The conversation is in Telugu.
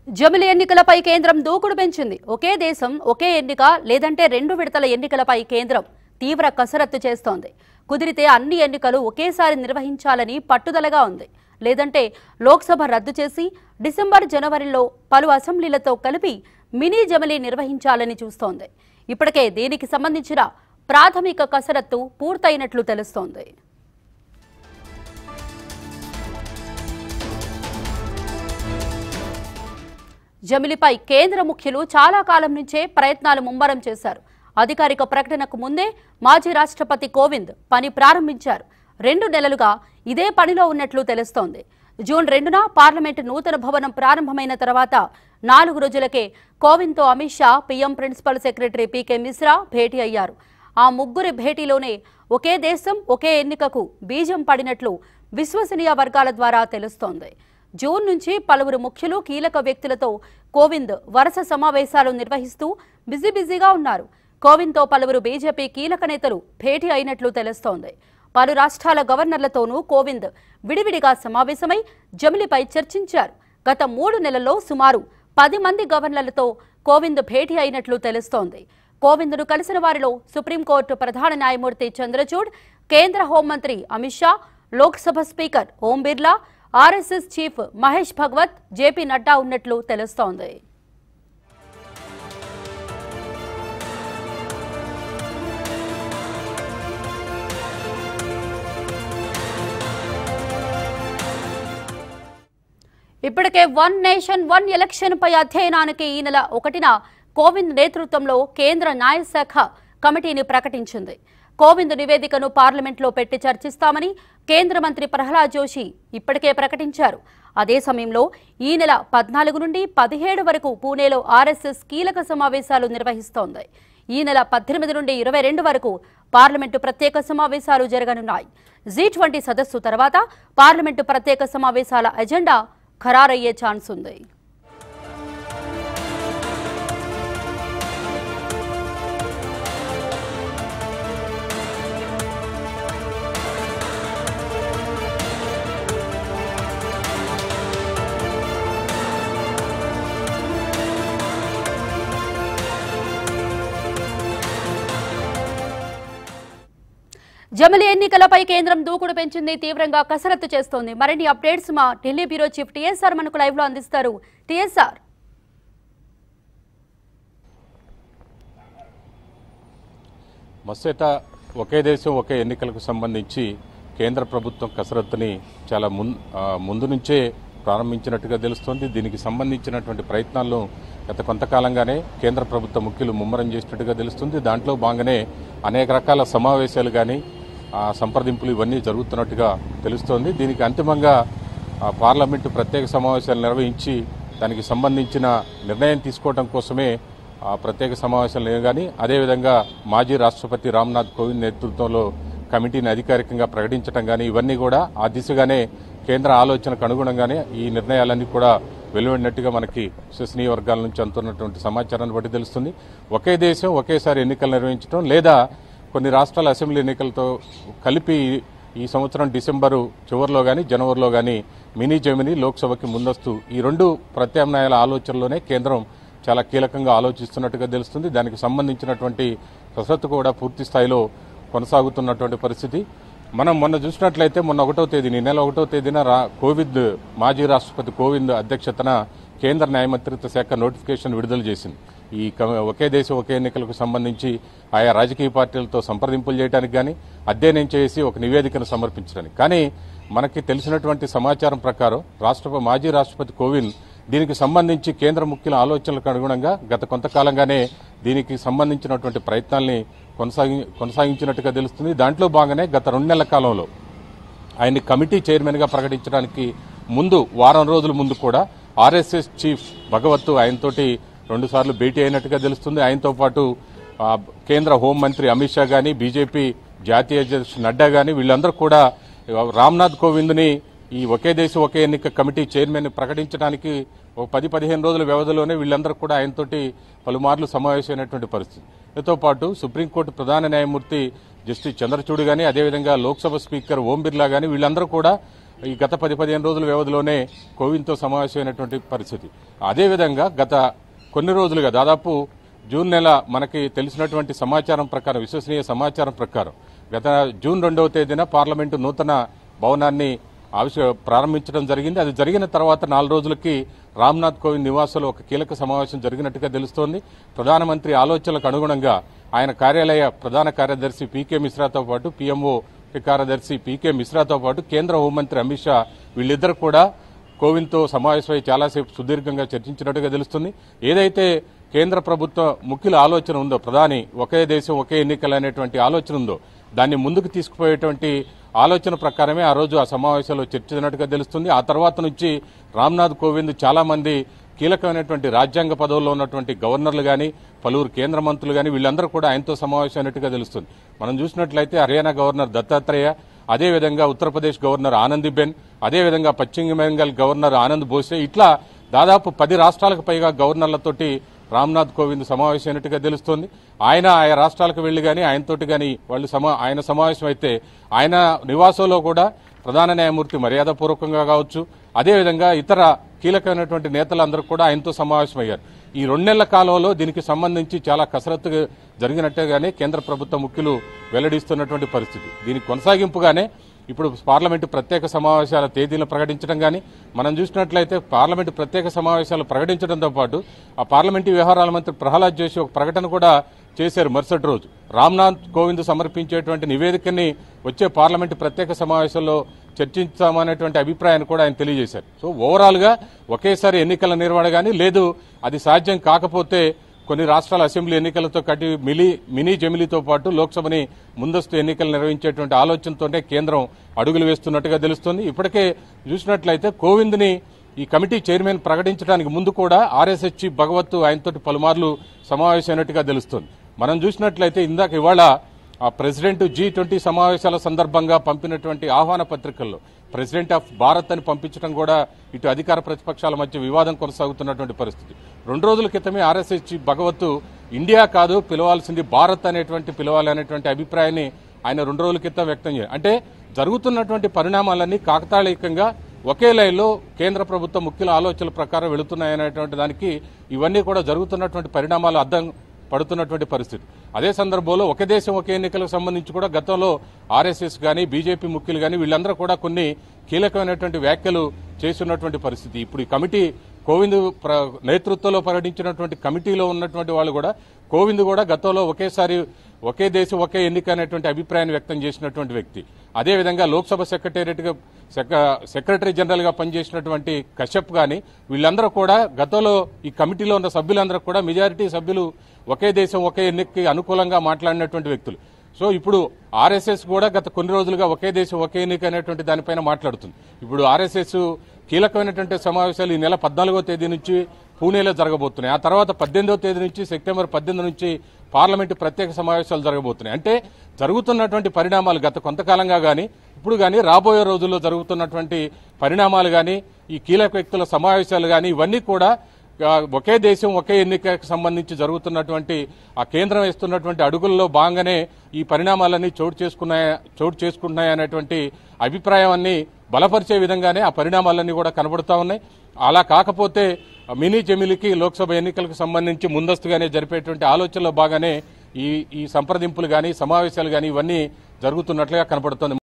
జమిలి ఎన్నికలపై కేంద్రం దూకుడు పెంచింది ఒకే దేశం ఒకే ఎన్నిక లేదంటే రెండు విడతల ఎన్నికలపై కేంద్రం తీవ్ర కసరత్తు చేస్తోంది కుదిరితే అన్ని ఎన్నికలు ఒకేసారి నిర్వహించాలని పట్టుదలగా ఉంది లేదంటే లోక్సభ రద్దు చేసి డిసెంబర్ జనవరిలో పలు అసెంబ్లీలతో కలిపి మినీ జమిలీ నిర్వహించాలని చూస్తోంది ఇప్పటికే దీనికి సంబంధించిన ప్రాథమిక కసరత్తు పూర్తయినట్లు తెలుస్తోంది జమిలిపై కేంద్ర ముఖ్యులు చాలా కాలం నుంచే ప్రయత్నాలు ముమ్మరం చేశారు అధికారిక ప్రకటనకు ముందే మాజీ రాష్ట్రపతి కోవింద్ పని ప్రారంభించారు రెండు నెలలుగా ఇదే పనిలో ఉన్నట్లు తెలుస్తోంది జూన్ రెండున పార్లమెంటు నూతన భవనం ప్రారంభమైన తర్వాత నాలుగు రోజులకే కోవింద్తో Amit Shah PM principal secretary PK Mishra భేటీ అయ్యారు ఆ ముగ్గురి భేటీలోనే ఒకే దేశం ఒకే ఎన్నికకు బీజం పడినట్లు విశ్వసనీయ వర్గాల ద్వారా తెలుస్తోంది జూన్ నుంచి పలువురు ముఖ్యులు కీలక వ్యక్తులతో కోవింద్ వరుస సమావేశాలు నిర్వహిస్తూ బిజీ బిజీగా ఉన్నారు కోవింద్తో పలువురు బీజేపీ కీలక నేతలు భేటీ అయినట్లు తెలుస్తోంది పలు రాష్ట్రాల గవర్నర్లతోనూ కోవింద్ విడివిడిగా సమావేశమై జమిలిపై చర్చించారు గత మూడు నెలల్లో సుమారు పది మంది గవర్నర్లతో కోవింద్ భేటీ అయినట్లు తెలుస్తోంది కోవింద్ను కలిసిన వారిలో సుప్రీంకోర్టు ప్రధాన న్యాయమూర్తి చంద్రచూడ్ కేంద్ర హోంమంత్రి Amit Shah Lok Sabha speaker Om Birla RSS chief Mahesh Bhagwat JP Nadda ఉన్నట్లు తెలుస్తోంది ఇప్పటికే వన్ నేషన్ వన్ ఎలక్షన్ పై అధ్యయనానికి ఈ నెల ఒకటిన కోవింద్ నేతృత్వంలో కేంద్ర న్యాయశాఖ కమిటీని ప్రకటించింది కోవింద్ నివేదికను పార్లమెంట్లో పెట్టి చర్చిస్తామని కేంద్ర మంత్రి ప్రహ్లాద్ జోషి ఇప్పటికే ప్రకటించారు అదే సమయంలో ఈ నెల పద్నాలుగు నుండి పదిహేడు వరకు పూణేలో ఆర్ఎస్ఎస్ కీలక సమావేశాలు నిర్వహిస్తోంది ఈ నెల పద్దెనిమిది నుండి ఇరవై రెండు వరకు పార్లమెంటు ప్రత్యేక సమావేశాలు జరగనున్నాయి జీ ట్వంటీ సదస్సు తర్వాత పార్లమెంటు ప్రత్యేక సమావేశాల ఎజెండా ఖరారయ్యే ఛాన్స్ ఉంది జమిలి ఎన్నికలపై కేంద్రం దూకుడు పెంచింది తీవ్రంగా కసరత్తు చేస్తోంది మరిన్ని అప్డేట్స్ మా ఢిల్లీ బ్యూరో చీఫ్ టీఎస్ఆర్ మనకు లైవ్ లో అందిస్తారు టీఎస్ఆర్ మస్సేట ఒకే దేశం ఒకే ఎన్నికలకు సంబంధించి కేంద్ర ప్రభుత్వం కసరత్తుని చాలా ముం ఆ, ముందు నుంచే ప్రారంభించినట్టుగా తెలుస్తోంది దీనికి సంబంధించినటువంటి ప్రయత్నాలను గత కొంతకాలంగానే కేంద్ర ప్రభుత్వ ముఖ్యులు ముమ్మరం చేసినట్టుగా తెలుస్తుంది దాంట్లో భాగంగానే అనేక రకాల సమావేశాలు కానీ సంప్రదింపులు ఇవన్నీ జరుగుతున్నట్టుగా తెలుస్తోంది దీనికి అంతిమంగా ఆ, పార్లమెంటు ప్రత్యేక సమావేశాలు నిర్వహించి దానికి సంబంధించిన నిర్ణయం తీసుకోవడం కోసమే ఆ ప్రత్యేక సమావేశాలు లేవు కానీ అదేవిధంగా మాజీ రాష్ట్రపతి రామ్నాథ్ కోవింద్ నేతృత్వంలో కమిటీని అధికారికంగా ప్రకటించడం కానీ ఇవన్నీ కూడా ఆ దిశగానే కేంద్ర ఆలోచనకు అనుగుణంగానే ఈ నిర్ణయాలన్నీ కూడా వెలువడినట్టుగా మనకి విశ్వసనీయ వర్గాల నుంచి అందుతున్నటువంటి సమాచారాన్ని బట్టి తెలుస్తుంది ఒకే దేశం ఒకేసారి ఎన్నికలు నిర్వహించడం లేదా కొన్ని రాష్ట్రాల అసెంబ్లీ ఎన్నికలతో కలిపి ఈ సంవత్సరం డిసెంబరు చివరిలో కానీ జనవరిలో కానీ మినీ జమిని లోక్సభకి ముందస్తు ఈ రెండు ప్రత్యామ్నాయాల ఆలోచనలోనే కేంద్రం చాలా కీలకంగా ఆలోచిస్తున్నట్టుగా తెలుస్తుంది దానికి సంబంధించినటువంటి కసరత్తు కూడా పూర్తి స్థాయిలో కొనసాగుతున్నటువంటి పరిస్థితి మనం మొన్న చూసినట్లయితే మొన్న ఒకటో తేదీని నెల ఒకటో తేదీన రా కోవిద్ మాజీ రాష్ట్రపతి కోవింద్ అధ్యక్షతన కేంద్ర న్యాయమంత్రిత్వ శాఖ నోటిఫికేషన్ విడుదల చేసింది ఈ కమ- ఒకే దేశం ఒకే ఎన్నికలకు సంబంధించి ఆయా రాజకీయ పార్టీలతో సంప్రదింపులు చేయడానికి కానీ అధ్యయనం చేసి ఒక నివేదికను సమర్పించడానికి కానీ మనకి తెలిసినటువంటి సమాచారం ప్రకారం రాష్ట్రపతి మాజీ రాష్ట్రపతి కోవింద్ దీనికి సంబంధించి కేంద్ర ముఖ్యుల ఆలోచనలకు అనుగుణంగా గత కొంతకాలంగానే దీనికి సంబంధించినటువంటి ప్రయత్నాల్ని కొనసాగి కొనసాగించినట్టుగా తెలుస్తుంది దాంట్లో భాగంగానే గత రెండు నెలల కాలంలో ఆయన్ని కమిటీ చైర్మన్గా ప్రకటించడానికి ముందు వారం రోజుల ముందు కూడా ఆర్ఎస్ఎస్ చీఫ్ భగవత్ ఆయనతోటి రెండుసార్లు భేటీ అయినట్టుగా తెలుస్తుంది ఆయనతో పాటు ఆ, కేంద్ర హోంమంత్రి అమిత్ షా గాని బీజేపీ జాతీయ అధ్యక్షుడు నడ్డా గాని వీళ్ళందరూ కూడా రామ్నాథ్ కోవింద్ని ఈ ఒకే దేశం ఒకే ఎన్నిక కమిటీ చైర్మన్ ప్రకటించడానికి ఒక పది పదిహేను రోజుల వ్యవధిలోనే వీళ్ళందరూ కూడా ఆయనతోటి పలుమార్లు సమావేశమైనటువంటి పరిస్థితి దీంతో పాటు సుప్రీంకోర్టు ప్రధాన న్యాయమూర్తి జస్టిస్ చంద్రచూడ్ గాని అదేవిధంగా లోక్సభ స్పీకర్ ఓం బిర్లా గాని వీళ్ళందరూ కూడా ఈ గత పది పదిహేను రోజుల వ్యవధిలోనే కోవింద్తో సమావేశమైనటువంటి పరిస్థితి అదేవిధంగా గత కొన్ని రోజులుగా దాదాపు జూన్ నెల మనకి తెలిసినటువంటి సమాచారం ప్రకారం విశ్వసనీయ సమాచారం ప్రకారం గత జూన్ రెండవ తేదీన పార్లమెంటు నూతన భవనాన్ని ఆవిష ప్రారంభించడం జరిగింది అది జరిగిన తర్వాత నాలుగు రోజులకి రామ్నాథ్ కోవింద్ నివాసంలో ఒక కీలక సమావేశం జరిగినట్టుగా తెలుస్తోంది ప్రధానమంత్రి ఆలోచనలకు అనుగుణంగా ఆయన కార్యాలయ ప్రధాన కార్యదర్శి పీకే మిశ్రాతో పాటు పీఎంఓ కార్యదర్శి పీకే మిశ్రాతో పాటు కేంద్ర హోంమంత్రి అమిత్ షా వీళ్ళిద్దరు కూడా కోవింద్తో సమావేశమై చాలాసేపు సుదీర్ఘంగా చర్చించినట్టుగా తెలుస్తుంది ఏదైతే కేంద్ర ప్రభుత్వ ముఖ్యుల ఆలోచన ఉందో ప్రధాని ఒకే దేశం ఒకే ఎన్నికలు అనేటువంటి ఆలోచన ఉందో దాన్ని ముందుకు తీసుకుపోయేటువంటి ఆలోచన ప్రకారమే ఆ రోజు ఆ సమావేశంలో చర్చించినట్టుగా తెలుస్తుంది ఆ తర్వాత నుంచి రామ్నాథ్ కోవింద్ చాలా మంది కీలకమైనటువంటి రాజ్యాంగ పదవుల్లో ఉన్నటువంటి గవర్నర్లు కానీ పలువురు కేంద్ర మంత్రులు కానీ వీళ్ళందరూ కూడా ఆయనతో సమావేశమైనట్టుగా తెలుస్తుంది మనం చూసినట్లయితే హర్యానా గవర్నర్ దత్తాత్రేయ అదేవిధంగా ఉత్తరప్రదేశ్ గవర్నర్ ఆనందీబెన్ అదేవిధంగా పశ్చిమ బెంగాల్ గవర్నర్ ఆనంద్ బోసే ఇట్లా దాదాపు పది రాష్ట్రాలకు పైగా గవర్నర్లతోటి రామ్నాథ్ కోవింద్ సమావేశమైనట్టుగా తెలుస్తోంది ఆయన ఆయా రాష్ట్రాలకు వెళ్లి కానీ ఆయనతోటి కానీ వాళ్ళు సమా ఆయన సమావేశం అయితే ఆయన నివాసంలో కూడా ప్రధాన న్యాయమూర్తి మర్యాదపూర్వకంగా కావచ్చు అదేవిధంగా ఇతర కీలకమైనటువంటి నేతలందరూ కూడా ఆయనతో సమావేశమయ్యారు ఈ రెండు నెలల కాలంలో దీనికి సంబంధించి చాలా కసరత్తు జరిగినట్టుగానే కేంద్ర ప్రభుత్వ ముఖ్యులు వెల్లడిస్తున్నటువంటి పరిస్థితి దీనికి కొనసాగింపుగానే ఇప్పుడు పార్లమెంటు ప్రత్యేక సమావేశాల తేదీలను ప్రకటించడం కానీ మనం చూసినట్లయితే పార్లమెంటు ప్రత్యేక సమావేశాలు ప్రకటించడంతో పాటు ఆ పార్లమెంటు వ్యవహారాల మంత్రి ప్రహ్లాద్ జోషి ఒక ప్రకటన కూడా చేశారు మరుసటి రోజు రామ్నాథ్ కోవింద్ సమర్పించేటువంటి నివేదికని వచ్చే పార్లమెంటు ప్రత్యేక సమావేశంలో చర్చించామనేటువంటి అభిప్రాయాన్ని కూడా ఆయన తెలియజేశారు సో ఓవరాల్ గా ఒకేసారి ఎన్నికల నిర్వహణ కానీ లేదు అది సాధ్యం కాకపోతే కొన్ని రాష్ట్రాల అసెంబ్లీ ఎన్నికలతో కట్టి మిలి మినీ జమిలీతో పాటు లోక్సభని ముందస్తు ఎన్నికలు నిర్వహించేటువంటి ఆలోచనతోనే కేంద్రం అడుగులు వేస్తున్నట్టుగా తెలుస్తోంది ఇప్పటికే చూసినట్లయితే కోవింద్ని ఈ కమిటీ చైర్మన్ ప్రకటించడానికి ముందు కూడా ఆర్ఎస్ఎస్ చీఫ్ భగవత్ ఆయనతోటి పలుమార్లు సమావేశమైనట్టుగా తెలుస్తోంది మనం చూసినట్లయితే ఇందాక ఇవాళ ఆ ప్రెసిడెంట్ జీ ట్వంటీ సమావేశాల సందర్భంగా పంపినటువంటి ఆహ్వాన పత్రికల్లో ప్రెసిడెంట్ ఆఫ్ భారత్ అని పంపించడం కూడా ఇటు అధికార ప్రతిపక్షాల మధ్య వివాదం కొనసాగుతున్నటువంటి పరిస్థితి రెండు రోజుల క్రితమే ఆర్ఎస్ఎస్ చీఫ్ భగవత్ ఇండియా కాదు పిలవాల్సింది భారత్ అనేటువంటి పిలవాలి అనేటువంటి అభిప్రాయాన్ని ఆయన రెండు రోజుల క్రితం వ్యక్తం చేయాలి అంటే జరుగుతున్నటువంటి పరిణామాలన్నీ కాకతాళీయంగా ఒకే లైన్లో కేంద్ర ప్రభుత్వ ముఖ్యుల ఆలోచనల ప్రకారం వెళుతున్నాయనేటువంటి దానికి ఇవన్నీ కూడా జరుగుతున్నటువంటి పరిణామాలు అర్థం పడుతున్నటువంటి పరిస్థితి అదే సందర్భంలో ఒకే దేశం ఒకే ఎన్నికలకు సంబంధించి కూడా గతంలో ఆర్ఎస్ఎస్ కానీ బీజేపీ ముఖ్యులు కానీ వీళ్ళందరూ కూడా కొన్ని కీలకమైనటువంటి వ్యాఖ్యలు చేస్తున్నటువంటి పరిస్థితి ఇప్పుడు ఈ కమిటీ కోవింద్ ప్ర- నేతృత్వంలో పర్యటించినటువంటి కమిటీలో ఉన్నటువంటి వాళ్ళు కూడా కోవింద్ కూడా గతంలో ఒకేసారి ఒకే దేశం ఒకే ఎన్నిక అనేటువంటి అభిప్రాయాన్ని వ్యక్తం చేసినటువంటి వ్యక్తి అదేవిధంగా లోక్సభ సెక్రటేరియట్గా సెక్రటరీ జనరల్ గా పనిచేసినటువంటి కశ్యప్ గాని వీళ్ళందరూ కూడా గతంలో ఈ కమిటీలో ఉన్న సభ్యులందరూ కూడా మెజారిటీ సభ్యులు ఒకే దేశం ఒకే ఎన్నికకి అనుకూలంగా మాట్లాడినటువంటి వ్యక్తులు సో ఇప్పుడు ఆర్ఎస్ఎస్ కూడా గత కొన్ని రోజులుగా ఒకే దేశం ఒకే ఎన్నిక అనేటువంటి దానిపైన మాట్లాడుతుంది ఇప్పుడు ఆర్ఎస్ఎస్ కీలకమైనటువంటి సమావేశాలు ఈ నెల పద్నాలుగో తేదీ నుంచి పూణేలో జరగబోతున్నాయి ఆ తర్వాత పద్దెనిమిదవ తేదీ నుంచి సెప్టెంబర్ పద్దెనిమిది నుంచి పార్లమెంటు ప్రత్యేక సమావేశాలు జరగబోతున్నాయి అంటే జరుగుతున్నటువంటి పరిణామాలు గత కొంతకాలంగా కానీ ఇప్పుడు కానీ రాబోయే రోజుల్లో జరుగుతున్నటువంటి పరిణామాలు కానీ ఈ కీలక వ్యక్తుల సమావేశాలు కానీ ఇవన్నీ కూడా ఆ, ఒకే దేశం ఒకే ఎన్నికకు సంబంధించి జరుగుతున్నటువంటి ఆ కేంద్రం వేస్తున్నటువంటి అడుగుల్లో భాగంగానే ఈ పరిణామాలన్నీ చోటు చేసుకున్నాయి చోటు చేసుకుంటున్నాయి అనేటువంటి అభిప్రాయాన్ని బలపరిచే విధంగానే ఆ పరిణామాలన్నీ కూడా కనబడుతా ఉన్నాయి అలా కాకపోతే మినీ జమిలికి లోక్సభ ఎన్నికలకు సంబంధించి ముందస్తుగానే జరిపేటువంటి ఆలోచనలో భాగానే ఈ ఈ సంప్రదింపులు కానీ సమావేశాలు కానీ ఇవన్నీ జరుగుతున్నట్లుగా కనబడుతోంది